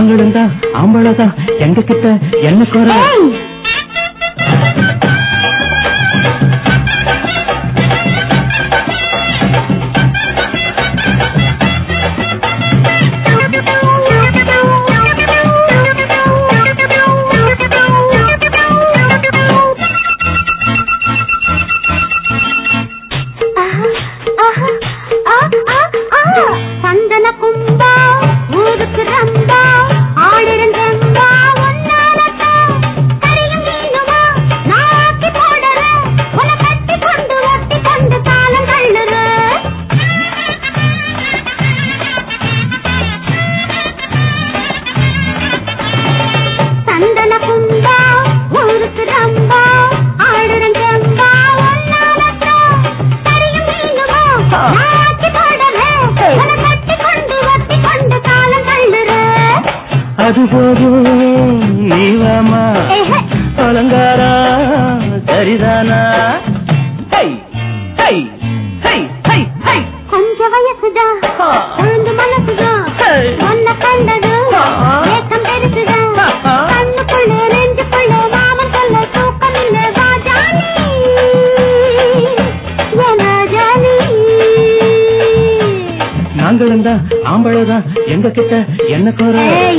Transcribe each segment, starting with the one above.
நாங்களும் தான் ஆம்பளதான் எங்க கிட்ட என்ன குறை ஏய் சந்தன கும்பா ஊருக்கு ரம்பா ஆடிரன் ரம்பா ஒன்னாலத்தா கரியும் மீனுமா நாக்கி போடுற உன கட்டி கொண்டு ஒட்டி கொண்டு காலம் தள்ளுற சந்தன கும்பா ஊருக்கு ரம்பா ஆடுறன் ரம்பா ஒன்னாலத்தா கரியும் மீனுமா நாக்கி போடுற உன கட்டி கொண்டு ஒட்டி கொண்டு காலம் தள்ளுற அது போதும் நீவாமா ஏஹே. அலங்காரா சரிதானா ஹை ஹை ஹை ஹை ஹை கொஞ்ச வயசுதா ஆ. குழந்தை மனசுதா ஹே. ஒன்ன கண்டது ஆ. ஏக்கம் பெருசுதா ஆ. கண்ணுக்குள்ளே நெஞ்சுக்குள்ளே மாமன் சொல்ல தூக்கம் இல்ல ராஜானி என் ராஜானி நாங்களும் தான் ஆம்பளதான் எங்க கிட்ட என்ன குறை ஏய்.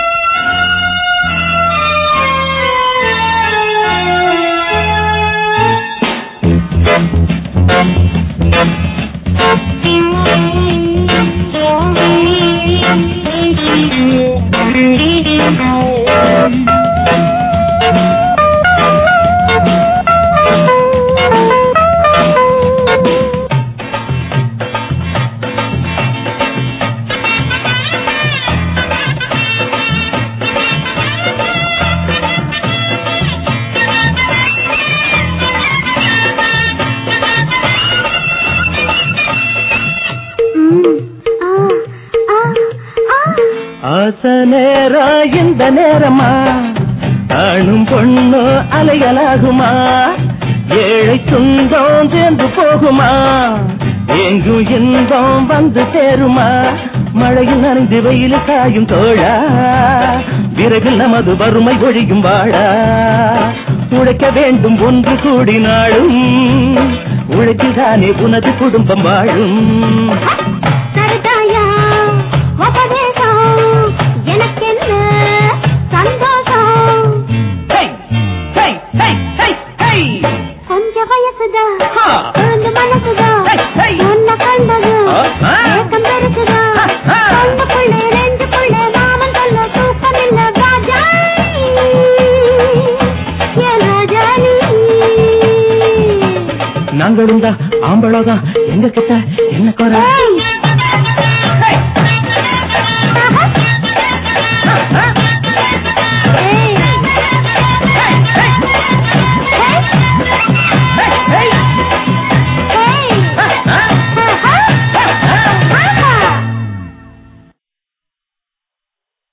ம். ஆ, ஆ, ஆ. ஆச நேரம் இந்த நேரமா ஆணும் பொண்ணு அலைகளாகுமா ஏழை துன்பம் சேர்ந்து போகுமா எங்கும் இன்பம் வந்து சேருமா மழையில் நனைந்து வெயில் காயும் தோழா விரைவில் நமது வறுமை ஒழியும் வாழா உழைக்க வேண்டும் ஒன்று கூடினாலும் உழைப்பில்தானே உனது குடும்பம் வாழும் சரிதாயா உபதேசம் எனக்கென்ன சந்தோஷம் ஹை ஹை ஹை ஹை ஹை கொஞ்ச வயசுதா ஆ. குழந்தை மனசுதா ஹை, ஹை. உன்னை கண்டது ஆ, ஆ. ஏக்கம் பெருசுதா ஆ, ஆ. கண்ணுக்குள்ளே நெஞ்சுக்குள்ளே மாமன் சொல்ல தூக்கம் இல்ல ராஜானி என் ராஜானி நாங்களும் தான் ஆம்பளதான் எங்க கிட்ட என்ன குறை ஏய். ஹை. ஆஹா. ஆ, ஆ.